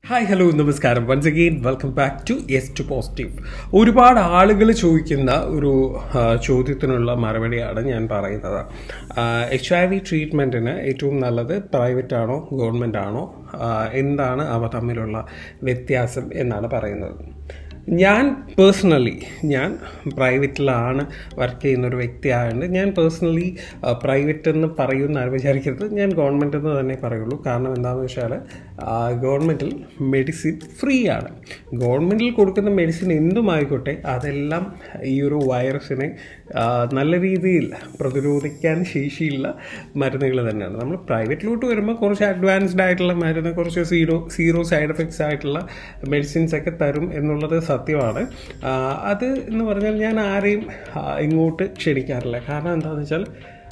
hi hello നമസ്കാരം once again welcome back to S two positive ഒരുപാട് ആളുകൾ ചോദിക്കുന്ന ഒരു ആ, ചോദ്യത്തിനുള്ള മറുപടിയാണ് ഞാൻ പറയുന്നത് എച്ച് ഐ വി ട്രീറ്റ്മെൻറ്റിന് ഏറ്റവും നല്ലത് പ്രൈവറ്റ് ആണോ ഗവൺമെൻറ് ആണോ ആ, എന്താണ് അവ തമ്മിലുള്ള വ്യത്യാസം എന്നാണ് പറയുന്നത് ഞാൻ പേഴ്സണലി ഞാൻ പ്രൈവറ്റിലാണ് വർക്ക് ചെയ്യുന്ന ഒരു വ്യക്തിയായതുകൊണ്ട് ഞാൻ പേഴ്സണലി പ്രൈവറ്റ് എന്ന് പറയുന്ന ആരും വിചാരിക്കരുത് ഞാൻ ഗവൺമെൻറ് എന്ന് തന്നെ പറയുള്ളൂ കാരണം എന്താണെന്ന് വെച്ചാൽ ഗവൺമെൻറ്റിൽ മെഡിസിൻ ഫ്രീ ആണ് ഗവൺമെൻറ്റിൽ കൊടുക്കുന്ന മെഡിസിൻ എന്തുമായിക്കോട്ടെ അതെല്ലാം ഈ ഒരു വൈറസിനെ ആ, നല്ല രീതിയിൽ പ്രതിരോധിക്കാൻ ശേഷിയുള്ള മരുന്നുകൾ തന്നെയാണ് നമ്മൾ പ്രൈവറ്റിലോട്ട് വരുമ്പോൾ കുറച്ച് അഡ്വാൻസ്ഡ് ആയിട്ടുള്ള മരുന്ന് കുറച്ച് സീറോ സീറോ സൈഡ് എഫക്ട്സ് ആയിട്ടുള്ള മെഡിസിൻസ് ഒക്കെ തരും എന്നുള്ളത് സത്യമാണ് ആ, അത് എന്ന് പറഞ്ഞാൽ ഞാൻ ആരെയും ആ, ഇങ്ങോട്ട് ക്ഷണിക്കാറില്ല കാരണം എന്താണെന്ന് വെച്ചാൽ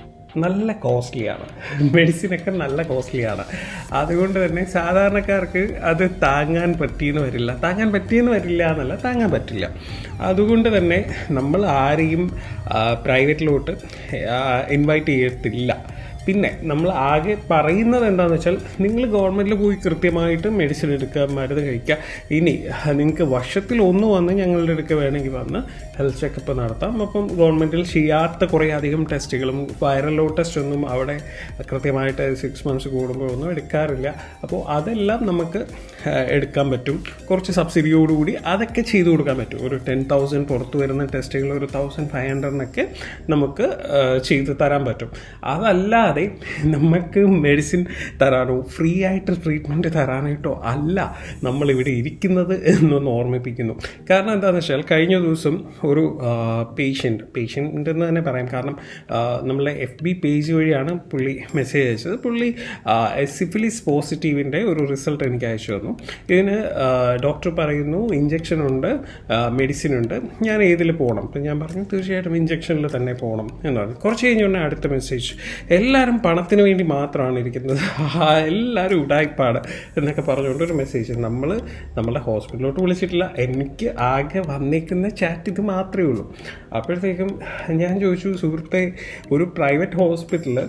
നല്ല കോസ്റ്റ്ലിയാണ് മെഡിസിനൊക്കെ നല്ല കോസ്റ്റ്ലിയാണ് അതുകൊണ്ട് തന്നെ സാധാരണക്കാർക്ക് അത് താങ്ങാൻ പറ്റിയെന്ന് വരില്ല താങ്ങാൻ പറ്റിയെന്ന് വരില്ല എന്നല്ല താങ്ങാൻ പറ്റില്ല അതുകൊണ്ട് തന്നെ നമ്മൾ ആരെയും പ്രൈവറ്റിലോട്ട് ഇൻവൈറ്റ് ചെയ്യത്തില്ല പിന്നെ നമ്മൾ ആകെ പറയുന്നത് എന്താണെന്ന് വെച്ചാൽ നിങ്ങൾ ഗവൺമെൻറ്റിൽ പോയി കൃത്യമായിട്ട് മെഡിസിൻ എടുക്കുക മരുന്ന് കഴിക്കുക ഇനി നിങ്ങൾക്ക് വർഷത്തിൽ ഒന്ന് വന്ന് ഞങ്ങളുടെ അടുക്ക വേണമെങ്കിൽ വന്ന് ഹെൽത്ത് ചെക്കപ്പ് നടത്താം അപ്പം ഗവൺമെൻറ്റിൽ ചെയ്യാത്ത കുറേ അധികം ടെസ്റ്റുകളും വൈറൽ ലോഡ് ടെസ്റ്റ് ഒന്നും അവിടെ കൃത്യമായിട്ട് സിക്സ് മന്ത്സ് കൂടുമ്പോൾ ഒന്നും എടുക്കാറില്ല അപ്പോൾ അതെല്ലാം നമുക്ക് ആ, എടുക്കാൻ പറ്റും കുറച്ച് സബ്സിഡിയോടുകൂടി അതൊക്കെ ചെയ്തു കൊടുക്കാൻ പറ്റും ഒരു ടെൻ തൗസൻഡ് പുറത്ത് വരുന്ന ടെസ്റ്റുകൾ ഒരു തൗസൻഡ് ഫൈവ് ഹൺഡ്രഡിനൊക്കെ നമുക്ക് ആ, ചെയ്ത് തരാൻ പറ്റും അതല്ലാതെ നമുക്ക് മെഡിസിൻ തരാനോ ഫ്രീ ആയിട്ട് ട്രീറ്റ്മെൻറ്റ് തരാനായിട്ടോ അല്ല നമ്മളിവിടെ ഇരിക്കുന്നത് എന്നൊന്ന് ഓർമ്മിപ്പിക്കുന്നു കാരണം എന്താണെന്ന് വെച്ചാൽ കഴിഞ്ഞ ദിവസം ഒരു പേഷ്യൻ്റ് പേഷ്യൻ്റ് എന്ന് തന്നെ പറയാം കാരണം ആ, നമ്മളെ എഫ് ബി പേജ് വഴിയാണ് പുള്ളി മെസ്സേജ് അയച്ചത് പുള്ളി സിഫിലിസ് പോസിറ്റീവിൻ്റെ ഒരു റിസൾട്ട് എനിക്ക് അയച്ചു തന്നു ഇതിന് ഡോക്ടർ പറയുന്നു ഇഞ്ചക്ഷൻ ഉണ്ട് മെഡിസിൻ ഉണ്ട് ഞാൻ ഏതിൽ പോകണം അപ്പം ഞാൻ പറഞ്ഞു തീർച്ചയായിട്ടും ഇഞ്ചക്ഷനിൽ തന്നെ പോകണം എന്ന് പറഞ്ഞു കുറച്ച് കഴിഞ്ഞുകൊണ്ട് അടുത്ത മെസ്സേജ് എല്ലാവരും പണത്തിന് വേണ്ടി മാത്രമാണ് ഇരിക്കുന്നത് ആ, എല്ലാവരും ഉടായ്പാട് എന്നൊക്കെ പറഞ്ഞുകൊണ്ട് ഒരു മെസ്സേജ് നമ്മൾ നമ്മളെ ഹോസ്പിറ്റലിലോട്ട് വിളിച്ചിട്ടില്ല എനിക്ക് ആകെ വന്നേക്കുന്ന ചാറ്റ് ഇത് മാത്രമേ ഉള്ളൂ അപ്പോഴത്തേക്കും ഞാൻ ചോദിച്ചു സുഹൃത്തെ ഒരു പ്രൈവറ്റ് ഹോസ്പിറ്റലിൽ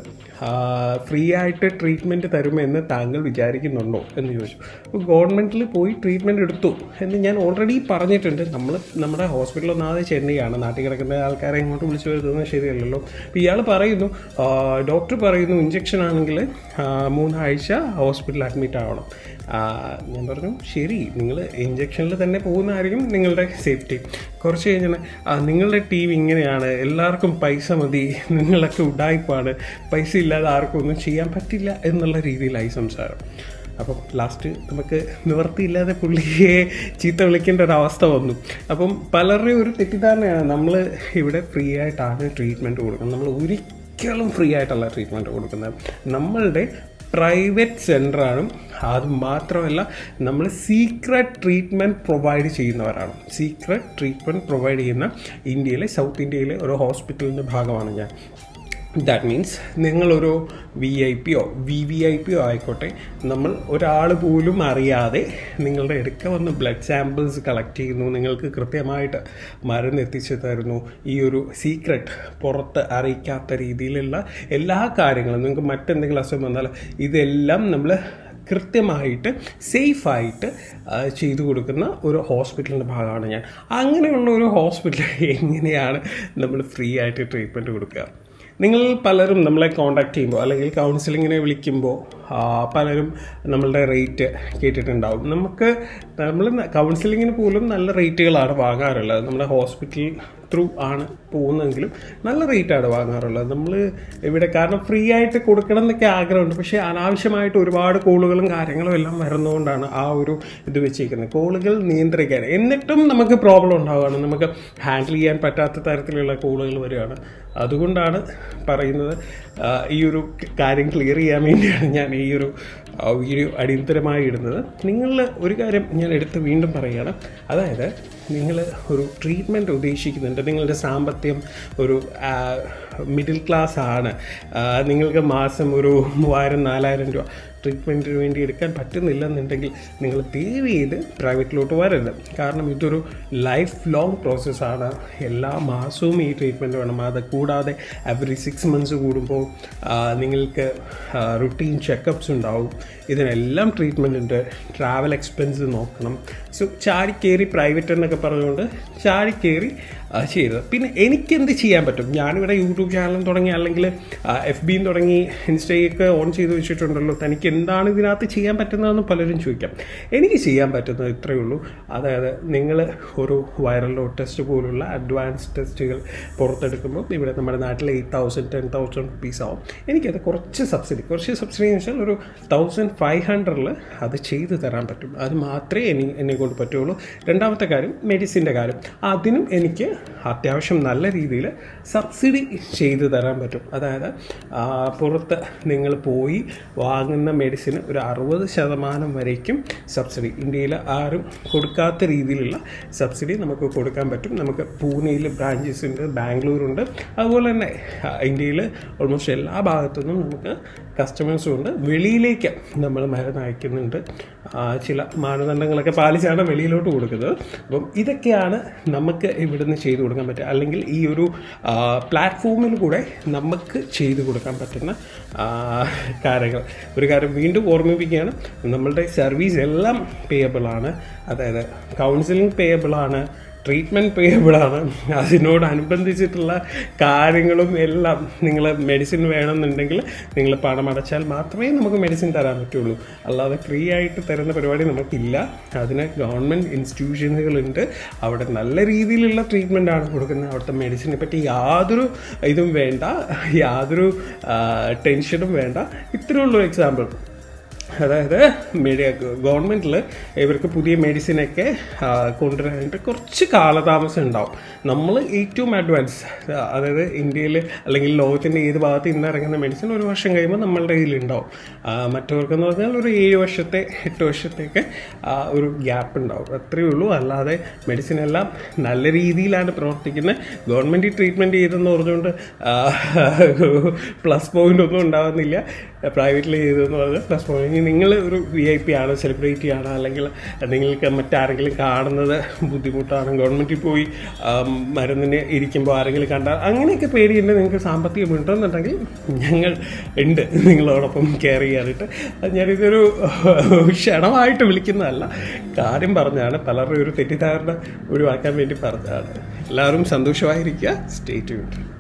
ഫ്രീ ആയിട്ട് ട്രീറ്റ്മെൻറ്റ് തരുമെന്ന് താങ്കൾ വിചാരിക്കുന്നുണ്ടോ എന്ന് ചോദിച്ചു അപ്പോൾ ഗവൺമെൻറ്റിൽ പോയി ട്രീറ്റ്മെൻറ്റ് എടുത്തു എന്ന് ഞാൻ ഓൾറെഡി പറഞ്ഞിട്ടുണ്ട് നമ്മൾ നമ്മുടെ ഹോസ്പിറ്റൽ ഒന്നാമത് ചെന്നൈയാണ് നാട്ടിൽ കിടക്കുന്ന ആൾക്കാരെ ഇങ്ങോട്ട് വിളിച്ചു വരുന്നത് ശരിയല്ലല്ലോ അപ്പോൾ ഇയാൾ പറയുന്നു ഡോക്ടർ പറയുന്നു ഇഞ്ചക്ഷൻ ആണെങ്കിൽ ആ, മൂന്നാഴ്ച ഹോസ്പിറ്റലിൽ അഡ്മിറ്റ് ആവണം ആ, ഞാൻ പറഞ്ഞു ശരി നിങ്ങൾ ഇഞ്ചക്ഷനിൽ തന്നെ പോകുന്നതായിരിക്കും നിങ്ങളുടെ സേഫ്റ്റി കുറച്ച് കഴിഞ്ഞാൽ നിങ്ങളുടെ ടീം ഇങ്ങനെയാണ് എല്ലാവർക്കും പൈസ മതി നിങ്ങളൊക്കെ ഉഡായിപ്പാണ് പൈസ ഇല്ലാതെ ആർക്കും ഒന്നും ചെയ്യാൻ പറ്റില്ല എന്നുള്ള രീതിയിലായി സംസാരം അപ്പം ലാസ്റ്റ് നമുക്ക് നിവർത്തിയില്ലാതെ പുള്ളിയെ ചീത്ത വിളിക്കേണ്ട ഒരു അവസ്ഥ വന്നു അപ്പം പലരുടെയും ഒരു തെറ്റിദ്ധാരണയാണ് നമ്മൾ ഇവിടെ ഫ്രീ ആയിട്ടാണ് ട്രീറ്റ്മെൻറ്റ് കൊടുക്കുന്നത് നമ്മൾ ഒരിക്കലും ഫ്രീ ആയിട്ടല്ല ട്രീറ്റ്മെൻറ്റ് കൊടുക്കുന്നത് നമ്മളുടെ പ്രൈവറ്റ് സെൻ്ററാണ് അത് മാത്രമല്ല നമ്മൾ സീക്രട്ട് ട്രീറ്റ്മെൻറ്റ് പ്രൊവൈഡ് ചെയ്യുന്നവരാണ് സീക്രട്ട് ട്രീറ്റ്മെൻറ്റ് പ്രൊവൈഡ് ചെയ്യുന്ന ഇന്ത്യയിലെ സൗത്ത് ഇന്ത്യയിലെ ഒരു ഹോസ്പിറ്റലിൻ്റെ ഭാഗമാണ് ഞാൻ ദാറ്റ് മീൻസ് നിങ്ങളൊരു വി ഐ പിയോ വി വി ഐ പിയോ ആയിക്കോട്ടെ നമ്മൾ ഒരാൾ പോലും അറിയാതെ നിങ്ങളുടെ അടുക്ക വന്ന് ബ്ലഡ് സാമ്പിൾസ് കളക്ട് ചെയ്യുന്നു നിങ്ങൾക്ക് കൃത്യമായിട്ട് മരുന്ന് എത്തിച്ചു തരുന്നു ഈ ഒരു സീക്രട്ട് പുറത്ത് അറിയിക്കാത്ത രീതിയിലുള്ള എല്ലാ കാര്യങ്ങളും നിങ്ങൾക്ക് മറ്റെന്തെങ്കിലും അസുഖം വന്നാൽ ഇതെല്ലാം നമ്മൾ കൃത്യമായിട്ട് സേഫായിട്ട് ചെയ്തു കൊടുക്കുന്ന ഒരു ഹോസ്പിറ്റലിൻ്റെ ഭാഗമാണ് ഞാൻ അങ്ങനെയുള്ള ഒരു ഹോസ്പിറ്റൽ എങ്ങനെയാണ് നമ്മൾ ഫ്രീ ആയിട്ട് ട്രീറ്റ്മെൻറ്റ് കൊടുക്കുക നിങ്ങൾ പലരും നമ്മളെ കോണ്ടാക്ട് ചെയ്യുമ്പോൾ അല്ലെങ്കിൽ കൗൺസിലിങ്ങിനെ വിളിക്കുമ്പോൾ ആ, പലരും നമ്മളുടെ റേറ്റ് കേട്ടിട്ടുണ്ടാവും നമുക്ക് നമ്മൾ കൗൺസിലിങ്ങിന് പോലും നല്ല റേറ്റുകളാണ് വാങ്ങാറുള്ളത് നമ്മുടെ ഹോസ്പിറ്റൽ ത്രൂ ആണ് പോകുന്നതെങ്കിലും നല്ല റേറ്റാണ് വാങ്ങാറുള്ളത് നമ്മൾ ഇവിടെ കാരണം ഫ്രീ ആയിട്ട് കൊടുക്കണം എന്നൊക്കെ ആഗ്രഹമുണ്ട് പക്ഷേ അനാവശ്യമായിട്ട് ഒരുപാട് കോളുകളും കാര്യങ്ങളും എല്ലാം വരുന്നതുകൊണ്ടാണ് ആ ഒരു ഇത് വെച്ചേക്കുന്നത് കോളുകൾ നിയന്ത്രിക്കാൻ എന്നിട്ടും നമുക്ക് പ്രോബ്ലം ഉണ്ടാവുകയാണ് നമുക്ക് ഹാൻഡിൽ ചെയ്യാൻ പറ്റാത്ത തരത്തിലുള്ള കോളുകൾ വരികയാണ് അതുകൊണ്ടാണ് പറയുന്നത് ആ, ഈ ഒരു കാര്യം ക്ലിയർ ചെയ്യാൻ വേണ്ടിയാണ് ഞാൻ ഈ ഒരു ആ, വീഡിയോ അടിയന്തരമായി ഇടുന്നത് നിങ്ങൾ ഒരു കാര്യം ഞാൻ എടുത്ത് വീണ്ടും പറയുകയാണ് അതായത് നിങ്ങൾ ഒരു ട്രീറ്റ്മെൻറ്റ് ഉദ്ദേശിക്കുന്നുണ്ട് നിങ്ങളുടെ സാമ്പത്തികം ഒരു ആ, മിഡിൽ ക്ലാസ് ആണ് ആ, നിങ്ങൾക്ക് മാസം ഒരു മൂവായിരം നാലായിരം രൂപ ട്രീറ്റ്മെൻറ്റിന് വേണ്ടി എടുക്കാൻ പറ്റുന്നില്ലെന്നുണ്ടെങ്കിൽ നിങ്ങൾ ദയവ് ചെയ്ത് പ്രൈവറ്റിലോട്ട് വരരുത് കാരണം ഇതൊരു ലൈഫ് ലോങ് പ്രോസസ്സാണ് എല്ലാ മാസവും ഈ ട്രീറ്റ്മെൻറ്റ് വേണം അത് കൂടാതെ എവറി സിക്സ് മന്ത്സ് കൂടുമ്പോൾ ആ, നിങ്ങൾക്ക് റുട്ടീൻ ചെക്കപ്സ് ഉണ്ടാവും ഇതിനെല്ലാം ട്രീറ്റ്മെൻറ്റ് ഉണ്ട് ട്രാവൽ എക്സ്പെൻസ് നോക്കണം സോ ചാടിക്കേറി പ്രൈവറ്റ് എന്നൊക്കെ പറഞ്ഞുകൊണ്ട് ചാടിക്കേറി ആ, ചെയ്തത് പിന്നെ എനിക്ക് എന്ത് ചെയ്യാൻ പറ്റും ഞാനിവിടെ യൂട്യൂബ് ചാനലും തുടങ്ങി അല്ലെങ്കിൽ എഫ് ബിയും തുടങ്ങി ഇൻസ്റ്റയൊക്കെ ഓൺ ചെയ്ത് വെച്ചിട്ടുണ്ടല്ലോ തനിക്ക് എന്താണ് ഇതിനകത്ത് ചെയ്യാൻ പറ്റുന്നതെന്ന് പലരും ചോദിക്കാം എനിക്ക് ചെയ്യാൻ പറ്റുന്നത് ഇത്രയേ ഉള്ളൂ അതായത് നിങ്ങൾ ഒരു വൈറൽ ലോഡ് ടെസ്റ്റ് പോലുള്ള അഡ്വാൻസ് ടെസ്റ്റുകൾ പുറത്തെടുക്കുമ്പോൾ ഇവിടെ നമ്മുടെ നാട്ടിൽ eight thousand ten thousand rupees ആവും എനിക്കത് കുറച്ച് സബ്സിഡി കുറച്ച് സബ്സിഡി എന്ന് വെച്ചാൽ ഒരു തൗസൻഡ് ഫൈവ് ഹൺഡ്രഡിൽ അത് ചെയ്തു തരാൻ പറ്റും അത് മാത്രമേ എനി എന്നെ കൊണ്ട് പറ്റുള്ളൂ രണ്ടാമത്തെ കാര്യം മെഡിസിൻ്റെ കാര്യം അതിനും എനിക്ക് അത്യാവശ്യം നല്ല രീതിയിൽ സബ്സിഡി ചെയ്തു തരാൻ പറ്റും അതായത് ആ, പുറത്ത് നിങ്ങൾ പോയി വാങ്ങുന്ന മെഡിസിന് ഒരു അറുപത് ശതമാനം വരേക്കും സബ്സിഡി ഇന്ത്യയിൽ ആരും കൊടുക്കാത്ത രീതിയിലുള്ള സബ്സിഡി നമുക്ക് കൊടുക്കാൻ പറ്റും നമുക്ക് പൂനെയിൽ ബ്രാഞ്ചസ് ഉണ്ട് ബാംഗ്ലൂരുണ്ട് അതുപോലെ തന്നെ ആ, ഇന്ത്യയിൽ ഓൾമോസ്റ്റ് എല്ലാ ഭാഗത്തുനിന്നും നമുക്ക് കസ്റ്റമേഴ്സും ഉണ്ട് വെളിയിലേക്ക് നമ്മൾ മരുന്ന് അയക്കുന്നുണ്ട് ആ, ചില മാനദണ്ഡങ്ങളൊക്കെ പാലിച്ചാണ് വെളിയിലോട്ട് കൊടുക്കുന്നത് അപ്പം ഇതൊക്കെയാണ് നമുക്ക് ഇവിടുന്ന് ചെയ്തു കൊടുക്കാൻ പറ്റുക അല്ലെങ്കിൽ ഈ ഒരു പ്ലാറ്റ്ഫോമിൽ കൂടെ നമുക്ക് ചെയ്തു കൊടുക്കാൻ പറ്റുന്ന ആ, കാര്യങ്ങൾ ഒരു കാര്യം വീണ്ടും ഓർമ്മിപ്പിക്കുകയാണ് നമ്മളുടെ സർവീസ് എല്ലാം പേയബിൾ ആണ് അതായത് കൗൺസിലിംഗ് പേയബിൾ ആണ് ട്രീറ്റ്മെൻറ്റ് പേയബിൾ ആണ് അതിനോടനുബന്ധിച്ചിട്ടുള്ള കാര്യങ്ങളും എല്ലാം നിങ്ങൾ മെഡിസിൻ വേണമെന്നുണ്ടെങ്കിൽ നിങ്ങൾ പണം അടച്ചാൽ മാത്രമേ നമുക്ക് മെഡിസിൻ തരാൻ പറ്റുള്ളൂ അല്ലാതെ ഫ്രീ ആയിട്ട് തരുന്ന പരിപാടി നമുക്കില്ല അതിന് ഗവൺമെൻറ് ഇൻസ്റ്റിറ്റ്യൂഷനുകളുണ്ട് അവിടെ നല്ല രീതിയിലുള്ള ട്രീറ്റ്മെൻ്റ് ആണ് കൊടുക്കുന്നത് അവിടുത്തെ മെഡിസിനെ പറ്റി യാതൊരു ഇതും വേണ്ട യാതൊരു ടെൻഷനും വേണ്ട ഇത്രയുള്ളൂ എക്സാമ്പിൾ അതായത് മീഡിയ ഗവൺമെൻറ്റിൽ ഇവർക്ക് പുതിയ മെഡിസിനൊക്കെ ആ, കൊണ്ടുവരാനായിട്ട് കുറച്ച് കാലതാമസം ഉണ്ടാവും നമ്മൾ ഏറ്റവും അഡ്വാൻസ് അതായത് ഇന്ത്യയിൽ അല്ലെങ്കിൽ ലോകത്തിൻ്റെ ഏത് ഭാഗത്ത് ഇന്ന് ഇറങ്ങുന്ന മെഡിസിൻ ഒരു വർഷം കഴിയുമ്പോൾ നമ്മളുടെ കയ്യിലുണ്ടാവും ആ, മറ്റവർക്കെന്ന് പറഞ്ഞാൽ ഒരു ഏഴ് വർഷത്തെ എട്ട് വർഷത്തേക്ക് ആ, ഒരു ഗ്യാപ്പ് ഉണ്ടാവും അത്രയേ ഉള്ളൂ അല്ലാതെ മെഡിസിൻ എല്ലാം നല്ല രീതിയിലാണ് പ്രവർത്തിക്കുന്നത് ഗവൺമെൻറ് ട്രീറ്റ്മെൻറ്റ് ചെയ്തെന്ന് പറഞ്ഞുകൊണ്ട് പ്ലസ് പോയിന്റ് ഒന്നും ഉണ്ടാകുന്നില്ല പ്രൈവറ്റിൽ ചെയ്തതെന്ന് പറഞ്ഞാൽ പ്ലസ് പോയിന്റ് ഇനി നിങ്ങൾ ഒരു വി ഐ പി ആണ് സെലിബ്രിറ്റി ആണ് അല്ലെങ്കിൽ നിങ്ങൾക്ക് മറ്റാരെങ്കിലും കാണുന്നത് ബുദ്ധിമുട്ടാണ് ഗവൺമെൻറ്റിൽ പോയി ആം, മരുന്നിന് ഇരിക്കുമ്പോൾ ആരെങ്കിലും കണ്ടാൽ അങ്ങനെയൊക്കെ പേടിയുണ്ട് നിങ്ങൾക്ക് സാമ്പത്തികം ഉണ്ടെന്നുണ്ടെങ്കിൽ ഞങ്ങൾ ഉണ്ട് നിങ്ങളോടൊപ്പം കെയർ ചെയ്യാനായിട്ട് അത് ഞാനിതൊരു ക്ഷണമായിട്ട് വിളിക്കുന്നതല്ല കാര്യം പറഞ്ഞാണ് പലരുടെ ഒരു തെറ്റിദ്ധാരണ ഒഴിവാക്കാൻ വേണ്ടി പറഞ്ഞതാണ് എല്ലാവരും സന്തോഷമായിരിക്കുക സ്റ്റേ ട്യൂൺഡ്